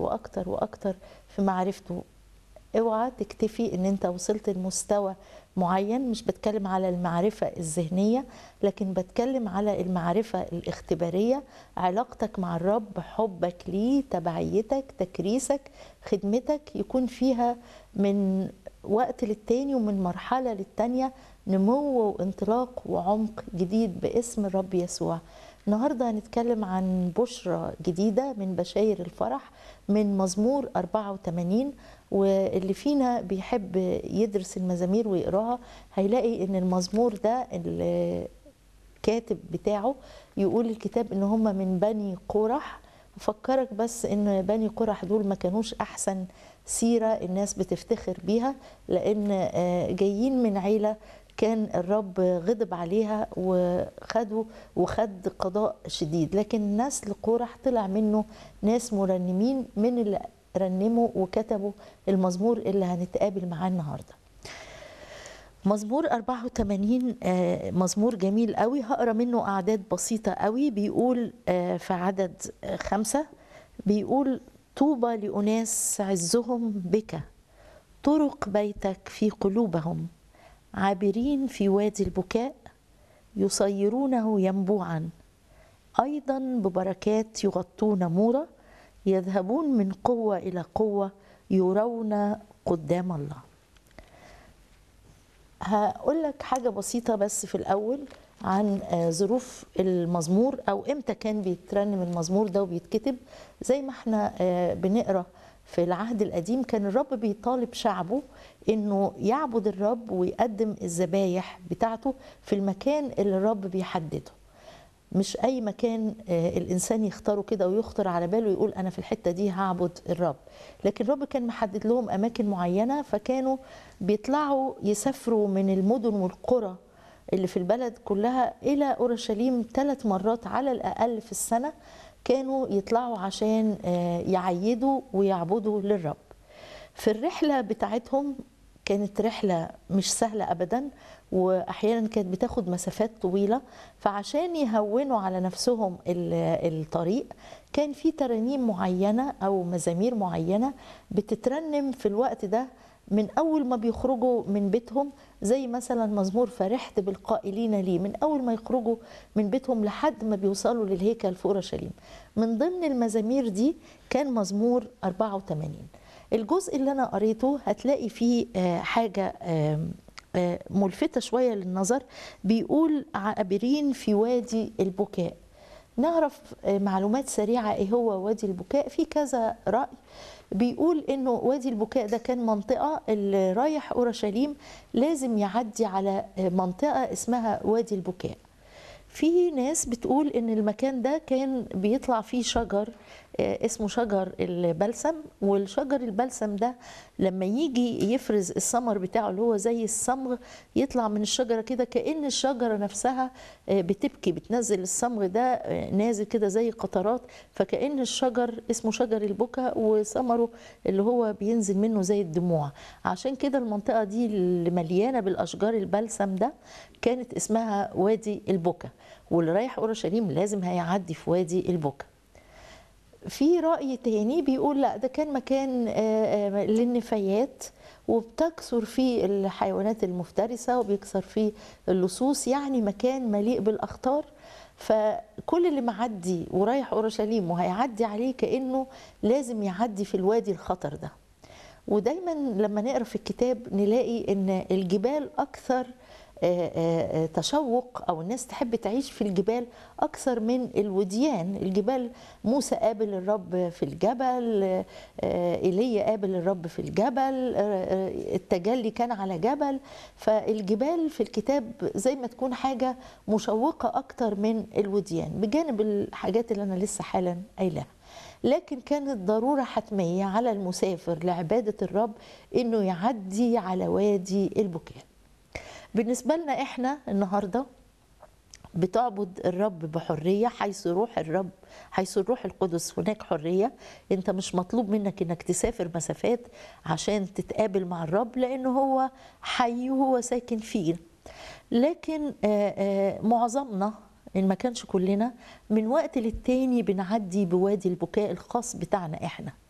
واكتر واكتر في معرفته اوعى تكتفي ان انت وصلت لمستوى معين مش بتكلم على المعرفة الذهنية لكن بتكلم على المعرفة الاختبارية علاقتك مع الرب حبك ليه تبعيتك تكريسك خدمتك يكون فيها من وقت للتاني ومن مرحلة للتانية نمو وانطلاق وعمق جديد باسم الرب يسوع النهاردة هنتكلم عن بشرة جديدة من بشاير الفرح من مزمور 84 واللي فينا بيحب يدرس المزامير ويقراها هيلاقي ان المزمور ده الكاتب بتاعه يقول الكتاب ان هم من بني قرح افكرك بس ان بني قرح دول ما كانوش احسن سيره الناس بتفتخر بيها لان جايين من عيله كان الرب غضب عليها وخدوا وخد قضاء شديد لكن نسل قورح طلع منه ناس مرنمين من اللي رنموا وكتبوا المزمور اللي هنتقابل معاه النهارده مزمور 84 مزمور جميل قوي هقرا منه اعداد بسيطه قوي بيقول في عدد خمسة بيقول طوبى لأناس عزهم بك طرق بيتك في قلوبهم عابرين في وادي البكاء يصيرونه ينبوعا ايضا ببركات يغطون مورا يذهبون من قوه الى قوه يرون قدام الله هقول لك حاجه بسيطه بس في الاول عن ظروف المزمور او امتى كان بيترنم المزمور ده وبيتكتب زي ما احنا بنقرا في العهد القديم كان الرب بيطالب شعبه انه يعبد الرب ويقدم الذبايح بتاعته في المكان اللي الرب بيحدده مش اي مكان الانسان يختاره كده ويخطر على باله يقول انا في الحته دي هعبد الرب لكن الرب كان محدد لهم اماكن معينه فكانوا بيطلعوا يسافروا من المدن والقرى اللي في البلد كلها الى اورشليم ثلاث مرات على الاقل في السنه كانوا يطلعوا عشان يعيدوا ويعبدوا للرب في الرحله بتاعتهم كانت رحله مش سهله ابدا واحيانا كانت بتاخد مسافات طويله فعشان يهونوا على نفسهم الطريق كان في ترانيم معينه او مزامير معينه بتترنم في الوقت ده من اول ما بيخرجوا من بيتهم زي مثلا مزمور فرحت بالقائلين لي من اول ما يخرجوا من بيتهم لحد ما بيوصلوا للهيكل في اورشليم من ضمن المزامير دي كان مزمور 84 الجزء اللي انا قريته هتلاقي فيه حاجه ملفته شويه للنظر بيقول عابرين في وادي البكاء نعرف معلومات سريعه ايه هو وادي البكاء في كذا راي بيقول انه وادي البكاء ده كان منطقه اللي رايح اورشليم لازم يعدي على منطقه اسمها وادي البكاء في ناس بتقول ان المكان ده كان بيطلع فيه شجر اسمه شجر البلسم والشجر البلسم ده لما يجي يفرز الثمر بتاعه اللي هو زي الصمغ يطلع من الشجره كده كان الشجره نفسها بتبكي بتنزل الصمغ ده نازل كده زي قطرات فكان الشجر اسمه شجر البكا وثمره اللي هو بينزل منه زي الدموع عشان كده المنطقه دي اللي مليانه بالاشجار البلسم ده كانت اسمها وادي البكا واللي رايح اورشليم لازم هيعدي في وادي البكا في رأي تاني بيقول لا ده كان مكان للنفايات وبتكثر فيه الحيوانات المفترسة وبيكثر فيه اللصوص يعني مكان مليء بالأخطار فكل اللي معدي ورايح أورشليم وهيعدي عليه كأنه لازم يعدي في الوادي الخطر ده ودايما لما نقرا في الكتاب نلاقي ان الجبال اكثر تشوق او الناس تحب تعيش في الجبال اكثر من الوديان الجبال موسى قابل الرب في الجبل ايليا قابل الرب في الجبل التجلي كان على جبل فالجبال في الكتاب زي ما تكون حاجه مشوقه اكتر من الوديان بجانب الحاجات اللي انا لسه حالا قايلاها لكن كانت ضروره حتميه على المسافر لعباده الرب انه يعدي على وادي البكاء بالنسبه لنا احنا النهارده بتعبد الرب بحريه حيث روح الرب حيث الروح القدس هناك حريه انت مش مطلوب منك انك تسافر مسافات عشان تتقابل مع الرب لانه هو حي وهو ساكن فينا لكن معظمنا ان ما كانش كلنا من وقت للتاني بنعدي بوادي البكاء الخاص بتاعنا احنا